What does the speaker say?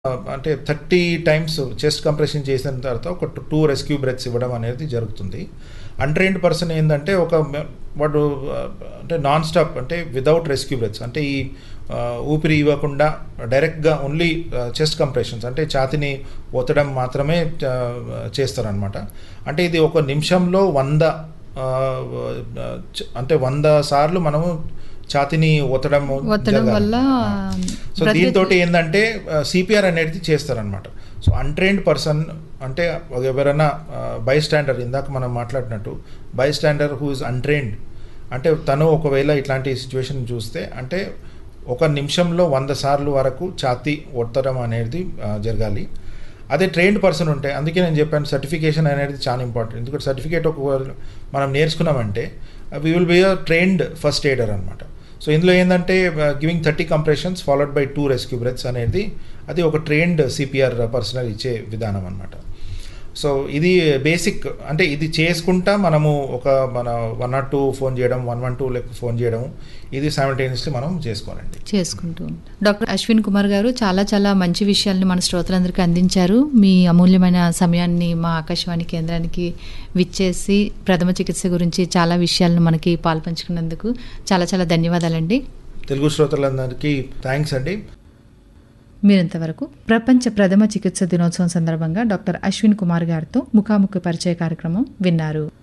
అంటే thirty times chest compression చేసిన తర్వాత ఒక టూ రెస్క్యూ బ్రెత్స్ ఇవ్వడం అనేది జరుగుతుంది అన్ట్రైన్డ్ పర్సన్ ఏంటంటే ఒక మె- వాడు ఆ, అంటే నాన్ స్టాప్ అంటే వితౌట్ రెస్క్యూ బ్రెత్స్ అంటే ఈ ఆ, ఊపిరి ఇవ్వకుండా డైరెక్ట్గా ఓన్లీ చెస్ట్ కంప్రెషన్స్ అంటే ఛాతిని ఒత్తడం మాత్రమే ఆ, చేస్తారనమాట అంటే ఇది ఒక నిమిషంలో వంద ఆ, చ- అంటే వంద సార్లు మనము ఛాతిని ఒత్తడం ఒత్తడం వల్ల సో బ్రతికే- దీంతో ఏంటంటే సిపిఆర్ అనేది చేస్తారనమాట సో అన్ట్రైన్డ్ పర్సన్ అంటే ఎవరైనా బై స్టాండర్ ఇందాక మనం మాట్లాడినట్టు bystander who is untrained అంటే తను ఒకవేళ ఇట్లాంటి సిచ్యువేషన్ చూస్తే అంటే ఒక నిమిషంలో వంద సార్లు వరకు ఛాతీ ఒత్తడం అనేది ఆ, జరగాలి అదే ట్రైన్డ్ పర్సన్ ఉంటే అందుకే నేను చెప్పాను సర్టిఫికేషన్ అనేది చాలా ఇంపార్టెంట్ ఎందుకంటే సర్టిఫికేట్ ఒక మనం నేర్చుకున్నామంటే we will be a trained first aider అనమాట సో ఇందులో ఏంటంటే giving thirty compressions followed by two rescue breaths అనేది అది ఒక ట్రైన్డ్ సిపిఆర్ పర్సనల్ ఇచ్చే విధానం అనమాట సో ఇది బేసిక్ అంటే ఇది చేసుకుంటా మనము ఒక మన వన్ నాట్ టూ ఫోన్ చేయడం వన్ వన్ టూ లెక్క ఫోన్ చేయడం ఇది సైమల్టేనియస్లీ మనం చేసుకోవాలండి చేసుకుంటూ ఉంటాం డాక్టర్ అశ్విన్ కుమార్ గారు చాలా చాలా మంచి విషయాల్ని మన శ్రోతలందరికీ అందించారు మీ అమూల్యమైన సమయాన్ని మా ఆకాశవాణి కేంద్రానికి విచ్చేసి ప్రథమ చికిత్స గురించి చాలా విషయాలను మనకి పాల్పంచుకున్నందుకు చాలా చాలా ధన్యవాదాలండి తెలుగు శ్రోతలందరికీ థ్యాంక్స్ అండి మీరింతవరకు ప్రపంచ ప్రథమ చికిత్స దినోత్సవం సందర్భంగా డాక్టర్ అశ్విన్ కుమార్ గారితో ముఖాముఖి పరిచయ కార్యక్రమం విన్నారు